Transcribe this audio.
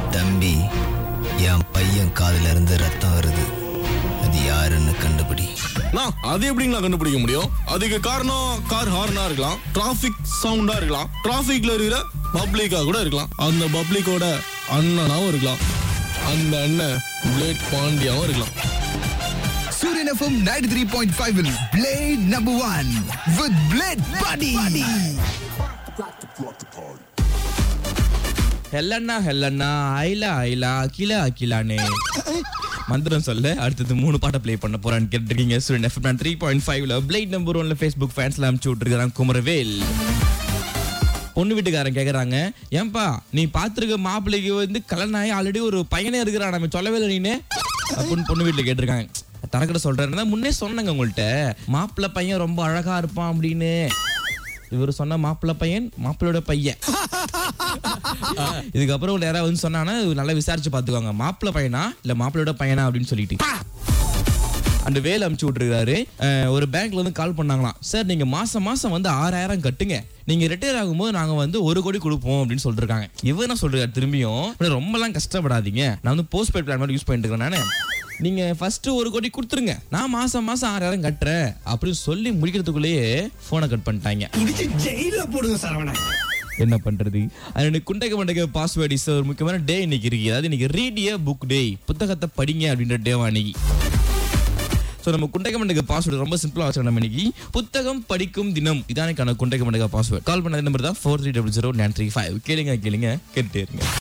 தம்பி என் பையன் காதுல இருந்து ரத்தம் வருது அது யாருன்னு கண்டுபிடி நான் அது எப்படிங்களா கண்டுபிடிக்க முடியும் அதுக்கு காரணம் கார் ஹார்னா இருக்கலாம் டிராபிக் சவுண்டா இருக்கலாம் டிராபிக்ல இருக்கிற பப்ளிக்கா கூட இருக்கலாம் அந்த பப்ளிக்கோட அண்ணனாவும் இருக்கலாம் அந்த அண்ணன் பிளேட் பாண்டியாவும் இருக்கலாம் Suryan FM ninety three point five blade number one with blade பாடி ஹெல்லண்ணா ஹெல்லண்ணா ஐலா ஐலா அகிலா அகிலானே மந்திரம் சொல்ல அடுத்தது மூணு பாட்டை ப்ளே பண்ண போறான்னு கேட்டிருக்கீங்க ஸ்டூடெண்ட் எஃப்எம் த்ரீ பாயிண்ட் ஃபைவ்ல பிளேட் நம்பர் ஒன்ல ஃபேஸ்புக் ஃபேன்ஸ்ல அனுப்பிச்சு விட்டுருக்கான் குமரவேல் பொண்ணு வீட்டுக்காரன் கேக்குறாங்க ஏன்பா நீ பாத்துருக்க மாப்பிள்ளைக்கு வந்து கல்யாணம் ஆகி ஆல்ரெடி ஒரு பையனே இருக்கிறான் நம்ம சொல்லவே இல்லை நீனு அப்படின்னு பொண்ணு வீட்டுல கேட்டிருக்காங்க தரக்கிட்ட சொல்றேன் முன்னே சொன்னேங்க உங்கள்கிட்ட மாப்பிள்ளை பையன் ரொம்ப அழகா இருப்பான் அப்படின்னு இவர் சொன்ன மாப்பிள்ளை பையன் மாப்பிள்ளையோட பையன் இதுக்கப்புறம் ஒரு யாராவது வந்து சொன்னாங்கன்னா நல்லா விசாரிச்சு பாத்துக்கோங்க மாப்பிள்ளை பையனா இல்ல மாப்பிள்ளையோட பையனா அப்படின்னு சொல்லிட்டு அந்த வேலை அமுச்சு விட்டுருக்காரு அஹ், ஒரு பேங்க்ல வந்து கால் பண்ணாங்களாம் சார் நீங்க மாசம் மாசம் வந்து ஆறாயிரம் கட்டுங்க நீங்க ரிட்டையர் ஆகும்போது நாங்க வந்து ஒரு கோடி கொடுப்போம் அப்படின்னு சொல்லிருக்காங்க இவர் என்ன சொல்றாரு திரும்பியும் "இப்படி ரொம்பலாம் கஷ்டப்படாதீங்க நான் வந்து போஸ்ட் பெய்ட் பிளான் மாதிரி யூஸ் பண்ணிட்டு இருக்கேன் நானு நீங்க ஃபர்ஸ்ட் ஒரு கோடி கொடுத்துருங்க நான் மாசம் மாசம் ஆறாயிரம் கட்டுறேன் அப்படின்னு சொல்லி முடிக்கிறதுக்குள்ளேயே போனை கட் பண்ணிட்டாங்க என்ன பண்றது அது குண்டக மண்டக பாஸ்வேர்ட் இஸ் ஒரு முக்கியமான டே இன்னைக்கு இருக்கு அதாவது இன்னைக்கு ரீடிய புக் டே புத்தகத்தை படிங்க அப்படின்ற டேவா அன்னைக்கு ஸோ நம்ம குண்டக மண்டக பாஸ்வேர்டு ரொம்ப சிம்பிளா வச்சுக்கணும் நம்ம இன்னைக்கு புத்தகம் படிக்கும் தினம் இதானக்கான குண்டக மண்டக பாஸ்வேர்ட் கால் பண்ண நம்பர் தான் four three double zero nine three five கேளுங்க கேளுங்க கேட்டுட்டே இருங்க